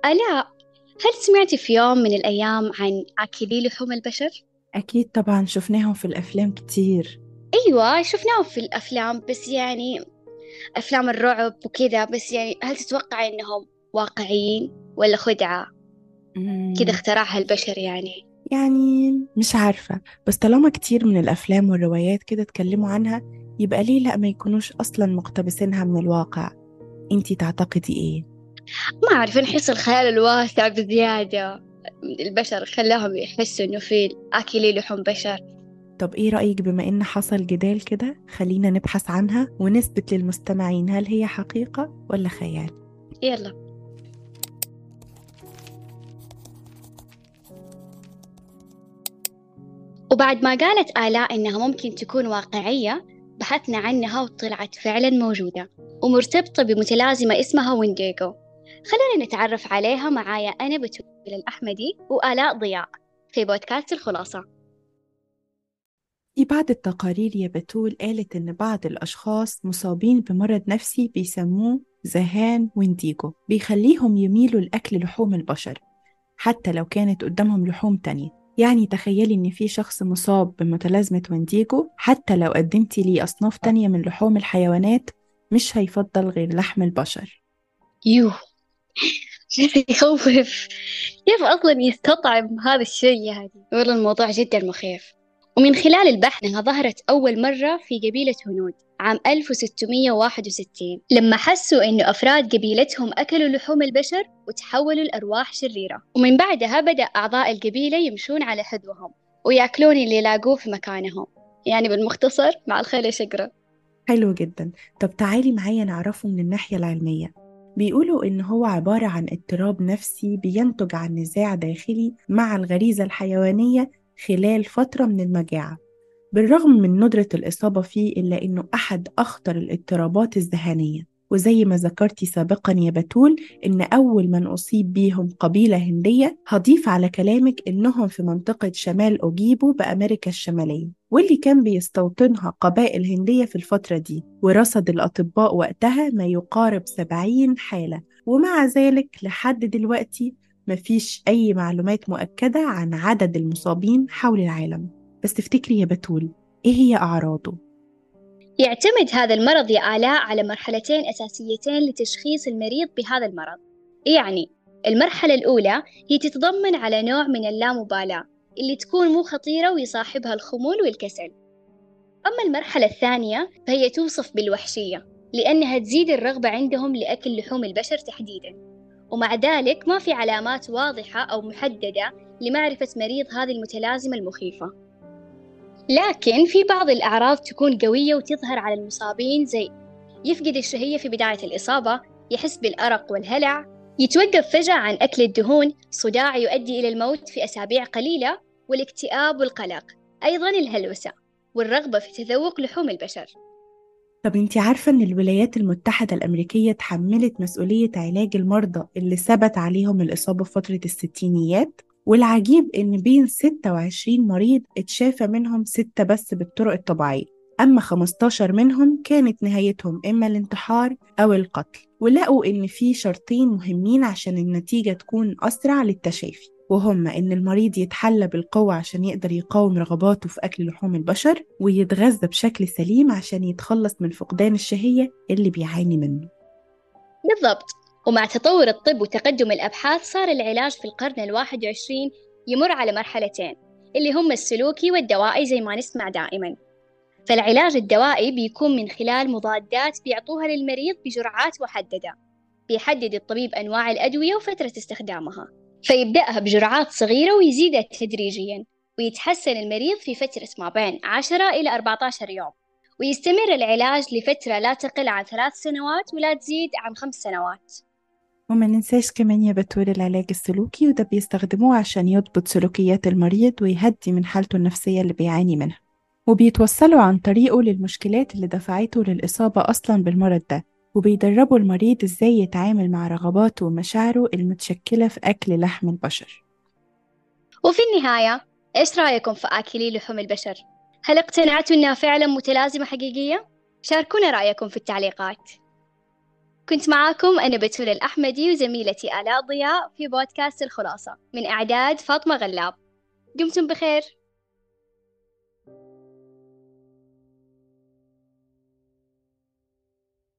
آلاء هل سمعتي في يوم من الأيام عن آكلي لحوم البشر؟ أكيد طبعا شفناهم في الأفلام كتير أيوة شفناهم في الأفلام بس يعني أفلام الرعب وكذا بس يعني هل تتوقع إنهم واقعيين ولا خدعة؟ كذا اخترعها البشر يعني يعني مش عارفة بس طالما كتير من الأفلام والروايات كده اتكلموا عنها يبقى ليه لأ ما يكونوش أصلا مقتبسينها من الواقع انتي تعتقدي ايه؟ ما أعرف نحس الخيال الواسع بزيادة البشر خلاهم يحسوا إنه في آكلي لحوم بشر طب ايه رأيك بما ان حصل جدال كده خلينا نبحث عنها ونثبت للمستمعين هل هي حقيقة ولا خيال يلا وبعد ما قالت آلاء إنها ممكن تكون واقعية بحثنا عنها وطلعت فعلا موجودة ومرتبطة بمتلازمة اسمها وينديجو خلينا نتعرف عليها معايا أنا بتول الأحمدي وآلاء ضياء في بودكاست الخلاصة في بعض التقارير يا بتول قالت إن بعض الأشخاص مصابين بمرض نفسي بيسموه ذهان وينديجو بيخليهم يميلوا لأكل لحوم البشر حتى لو كانت قدامهم لحوم تانية يعني تخيلي إن في شخص مصاب بمتلازمة وينديجو حتى لو قدمتي ليه أصناف تانية من لحوم الحيوانات مش هيفضل غير لحم البشر يوه شيء يخوف كيف أصلا يستطعم هذا الشيء يعني والله الموضوع جدا مخيف ومن خلال البحث أنها ظهرت أول مرة في قبيلة هنود عام 1661 لما حسوا أنه أفراد قبيلتهم أكلوا لحوم البشر وتحولوا لأرواح شريرة ومن بعدها بدأ أعضاء القبيلة يمشون على حذوهم ويأكلون اللي يلاقوه في مكانهم يعني بالمختصر مع الخيل شقرة حلو جدا طب تعالي معايا نعرفه من الناحية العلمية بيقولوا إن هو عبارة عن اضطراب نفسي بينتج عن نزاع داخلي مع الغريزة الحيوانية خلال فترة من المجاعة بالرغم من ندرة الإصابة فيه إلا إنه أحد أخطر الاضطرابات الذهانية وزي ما ذكرتي سابقا يا بتول إن أول من أصيب بيهم قبيلة هندية هضيف على كلامك إنهم في منطقة شمال أوجيبو بأمريكا الشمالية واللي كان بيستوطنها قبائل هندية في الفترة دي ورصد الأطباء وقتها ما يقارب 70 حالة ومع ذلك لحد دلوقتي مفيش أي معلومات مؤكدة عن عدد المصابين حول العالم بس تفتكري يا بتول إيه هي أعراضه؟ يعتمد هذا المرض يا آلاء على مرحلتين أساسيتين لتشخيص المريض بهذا المرض يعني المرحلة الأولى هي تتضمن على نوع من اللامبالاة اللي تكون مو خطيرة ويصاحبها الخمول والكسل أما المرحلة الثانية فهي توصف بالوحشية لأنها تزيد الرغبة عندهم لأكل لحوم البشر تحديداً ومع ذلك ما في علامات واضحة أو محددة لمعرفة مريض هذه المتلازمة المخيفة لكن في بعض الأعراض تكون قوية وتظهر على المصابين زي يفقد الشهية في بداية الإصابة يحس بالأرق والهلع يتوقف فجأة عن أكل الدهون صداع يؤدي إلى الموت في أسابيع قليلة والاكتئاب والقلق أيضا الهلوسة والرغبة في تذوق لحوم البشر طب انت عارفة ان الولايات المتحدة الأمريكية تحملت مسؤولية علاج المرضى اللي ثبت عليهم الإصابة في فترة الستينيات؟ والعجيب إن بين 26 مريض اتشافى منهم ستة بس بالطرق الطبيعية أما 15 منهم كانت نهايتهم إما الانتحار أو القتل ولقوا إن في شرطين مهمين عشان النتيجة تكون أسرع للتشافي وهما إن المريض يتحلى بالقوة عشان يقدر يقاوم رغباته في أكل لحوم البشر ويتغذى بشكل سليم عشان يتخلص من فقدان الشهية اللي بيعاني منه بالضبط ومع تطور الطب وتقدم الأبحاث صار العلاج في القرن الواحد وعشرين يمر على مرحلتين اللي هم السلوكي والدوائي زي ما نسمع دائما فالعلاج الدوائي بيكون من خلال مضادات بيعطوها للمريض بجرعات محددة بيحدد الطبيب أنواع الأدوية وفترة استخدامها فيبدأها بجرعات صغيرة ويزيدها تدريجيا ويتحسن المريض في فترة ما بين 10 إلى 14 يوم ويستمر العلاج لفترة لا تقل عن ثلاث سنوات ولا تزيد عن خمس سنوات وما ننساش كمان يا بتول العلاج السلوكي وده بيستخدموه عشان يضبط سلوكيات المريض ويهدي من حالته النفسية اللي بيعاني منها وبيتوصلوا عن طريقه للمشكلات اللي دفعته للإصابة أصلا بالمرض ده وبيدربوا المريض إزاي يتعامل مع رغباته ومشاعره المتشكلة في أكل لحم البشر وفي النهاية إيش رأيكم في آكلي لحوم البشر؟ هل اقتنعتوا إنها فعلا متلازمة حقيقية؟ شاركونا رأيكم في التعليقات كنت معاكم أنا بتول الأحمدي وزميلتي آلاء ضياء في بودكاست الخلاصة من إعداد فاطمة غلاب دمتم بخير